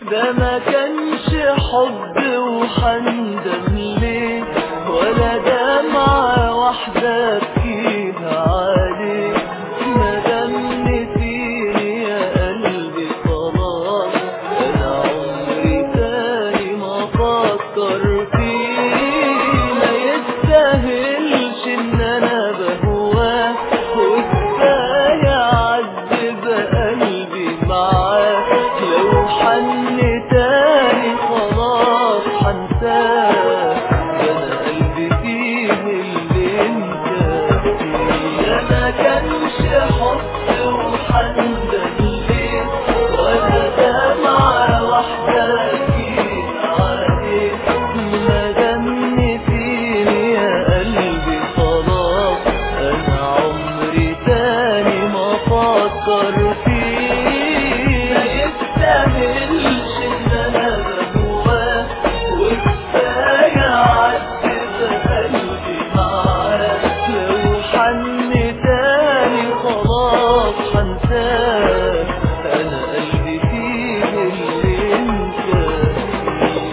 ده ما كانش حب وحندم ليه ولا دمعة واحدة فيها عليه ما دام نسيني يا قلبي خلاص انا عمري تاني ما افكر فيه ما يستاهلش ان انا بهواه وكفايه اعذب قلبي معاه لو حن تاني خلاص حنساه ده انا قلبي فيه اللي انت فيه ده ما كانش حب وحندم ليه ولا دمعة واحدة أكيد عليه ما دام فيني يا قلبي خلاص أنا عمري تاني ما أفكر فيه ما يستاهلش إن أنا بهواه وكفاية أعذب قلبي معاه لو حن تاني خلاص حنساه أنا قلبي فيه اللي انت فيه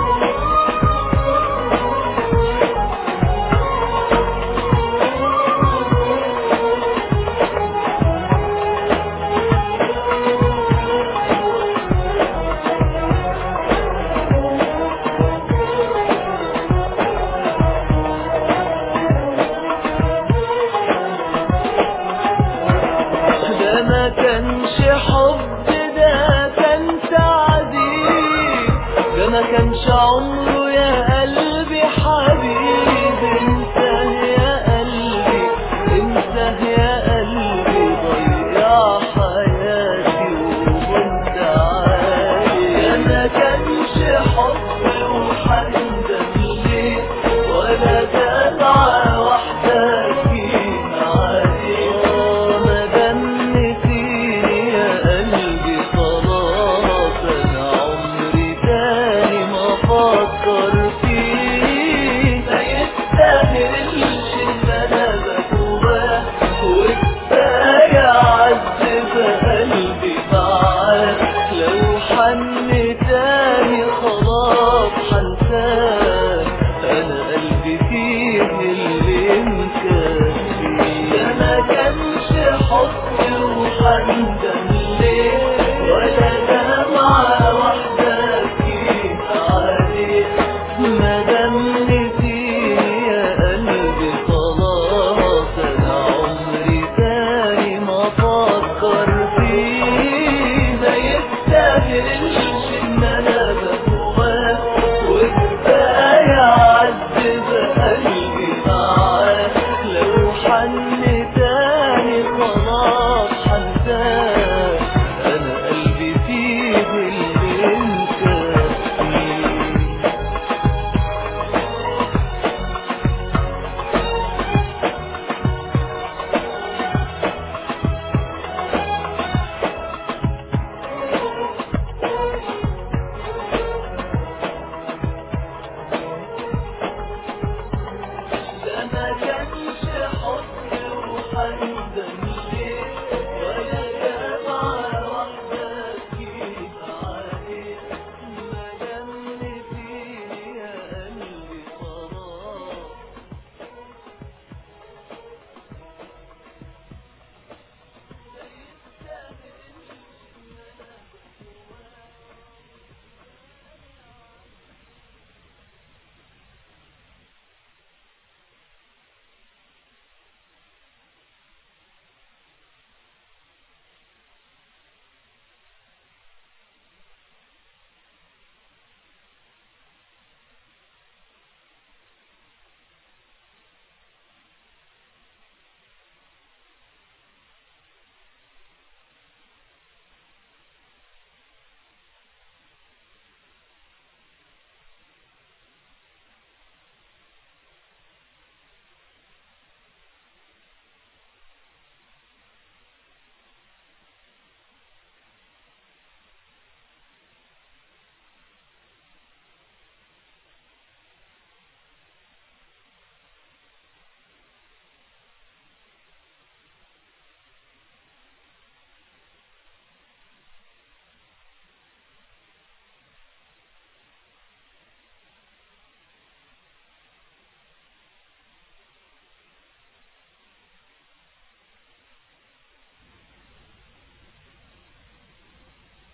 ده ما كانش حب ده كان تعذيب ده ما كانش عمره يا قلبي حبيب انساه يا قلبي انساه يا قلبي ضيع حياتي وكنت عادي ده ما كانش حب وحندم ليه ولا دمعة واحدة فينا عليه ما دام فيني يا قلبي خلاص انا عمري تاني ما افكر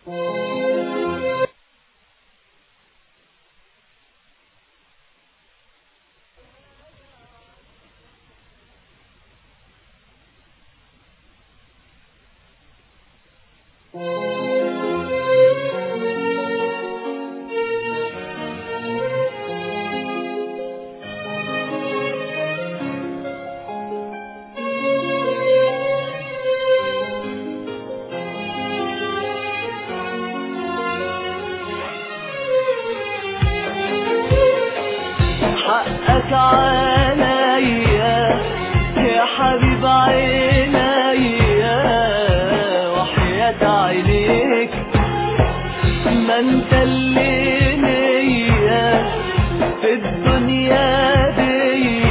حقك عليا يا حبيب عينيا وحياة عينيك ما انت اللي ليا في الدنيا دي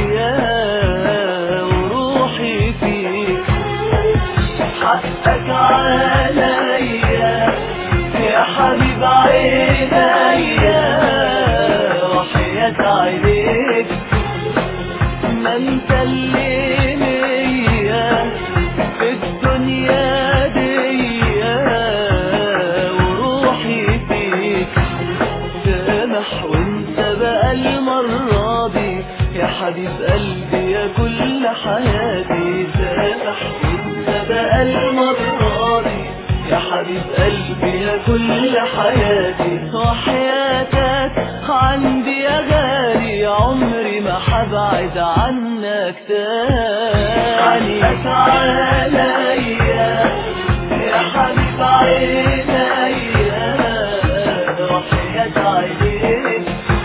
وروحي فيك حقك عليا يا حبيب عينيا وحياة عينيك ما انت اللي ليا في الدنيا دي وروحي فيك سامح وانت بقى المرة دي يا حبيب قلبي يا كل حياتي سامح وانت بقى المرة دي يا حبيب قلبي يا كل حياتي وحياتك عندي يا غالي عمري ما حبعد عنك تاني حقك عليا يا حبيب عينيا وحياة عينيك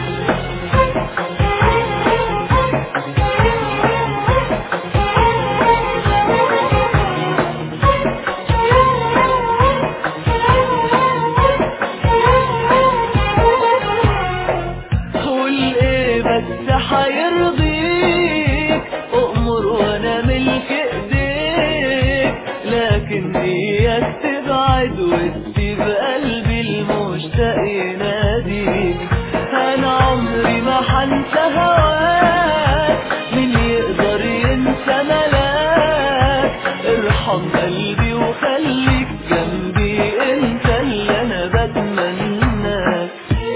قول ايه بس حيرضيك اؤمر وانا ملك ايديك لكن اياك تبعد وتسيب قلبي المشتاق يناديك انا عمري ما حنسى هواك مين يقدر ينسى ملاك ارحم قلبي وخليك جنبي انت اللي انا بتمناك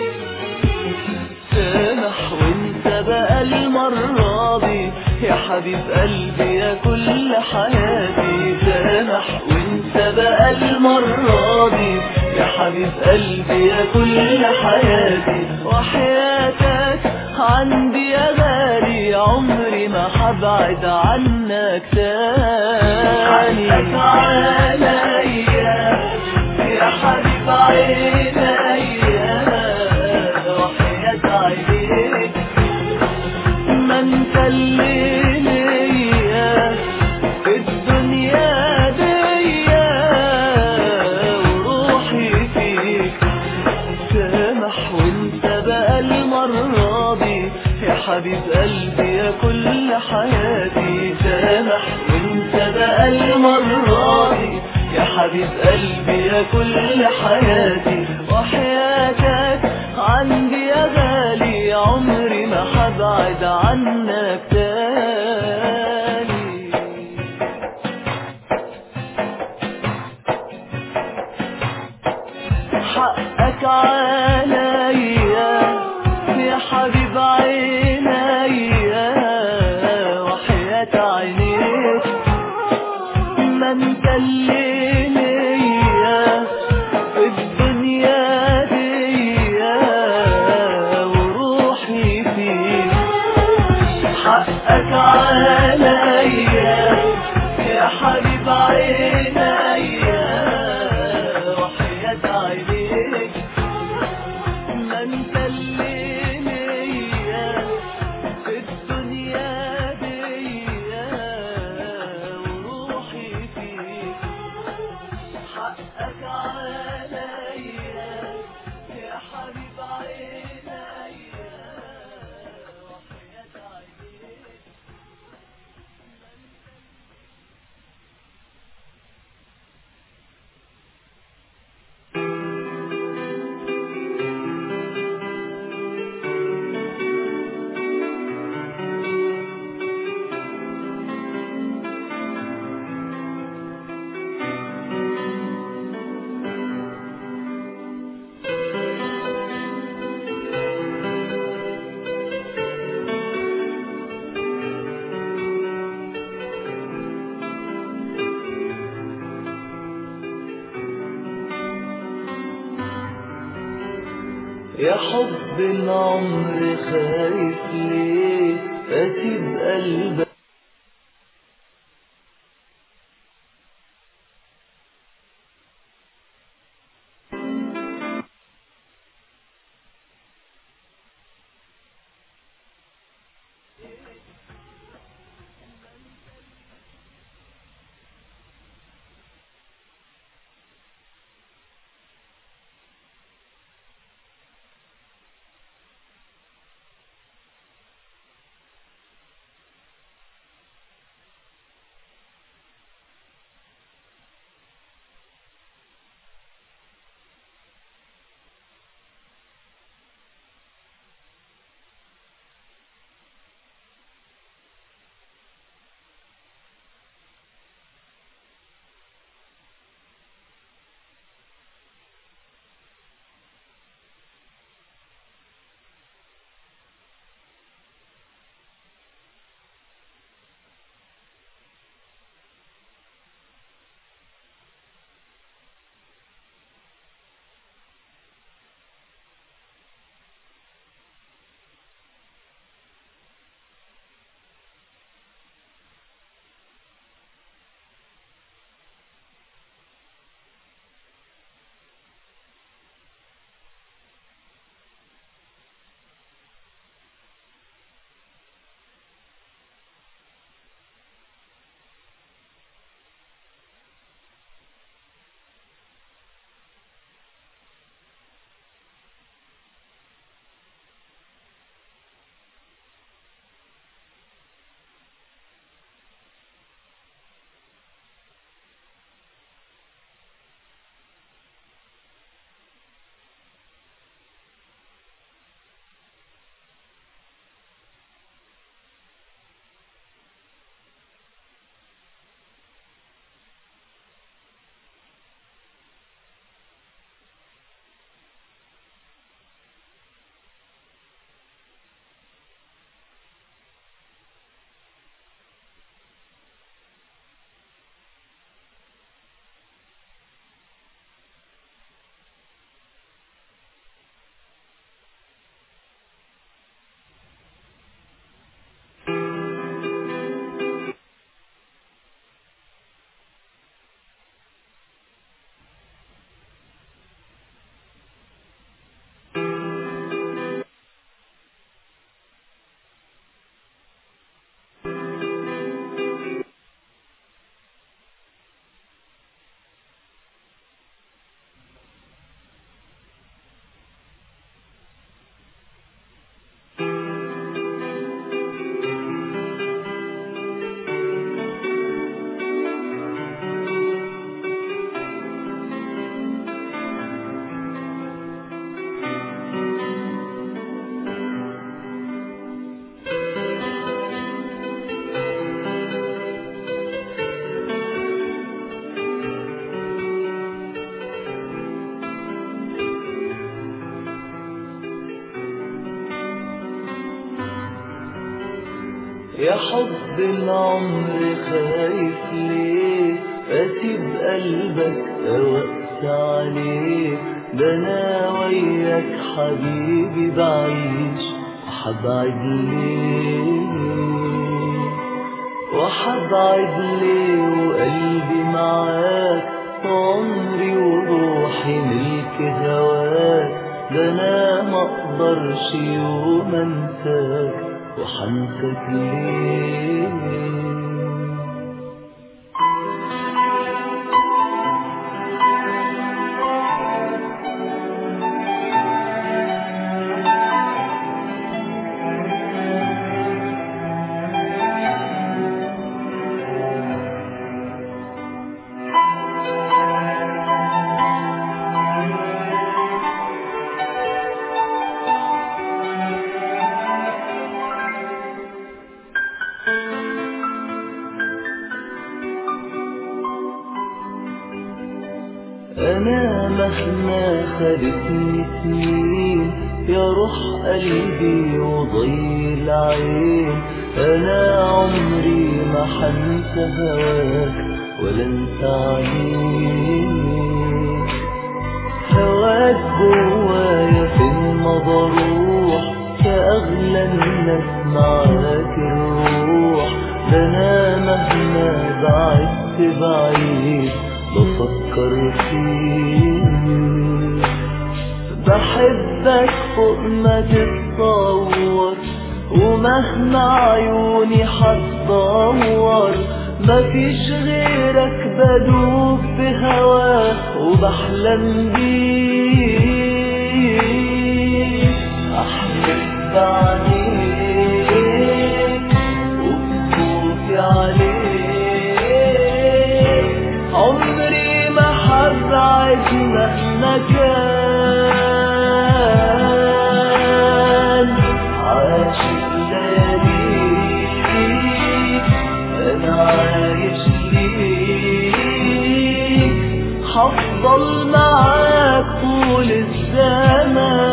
سامح وانت بقى المرة دي يا حبيب قلبي يا كل حياتي سامح وانت بقى المرة دي يا حبيب قلبي يا كل حياتي وحياتك عندي يا غالي عمري ما حبعد عنك تاني حقك عليا يا حبيب عينيا وحياة عينيك ما انت اللي ليا في الدنيا دي وروحي فيك سامح وانت بقى المرة دي يا حبيب قلبي يا كل حياتي سامح وانت بقى المرة دي يا حبيب قلبي يا كل حياتي وحياتك عندي يا غالي عمري ما حبعد عنك تاني حقك عليا يا حبيب عينيا وحياة عينيك ما انت اللي ليا في الدنيا دي وروحي فيك حقك عليا يا حبيب عينيا وحياة عينيك يا حب العمر خايف ليه اسيب قلبك يا حب العمر خايف ليه اسيب قلبك اوقت عليك ده انا وياك حبيبي بعيش وحبعد ليه وحبعد ليه وقلبي معاك عمري وروحي ملك هواك ده انا مقدرش يوم انساك وحنسك ليه أنا مهما خدتني سنين يا روح قلبي وضي العين أنا عمري ما حنسى هواك ولا انسى عينيك هواك جوايا في الماضي بروح كأغلى الناس معاك الروح ده أنا مهما بعدت بعيد بفكر فيك بحبك فوق ما تتصور ومهما عيوني حتدور مفيش غيرك بدوب بهواك وبحلم بيك احلف بعينيك وبخوفي عليك عمري ما حبعد مهما كان عاشق ليك انا عايش ليك هفضل معاك طول الزمان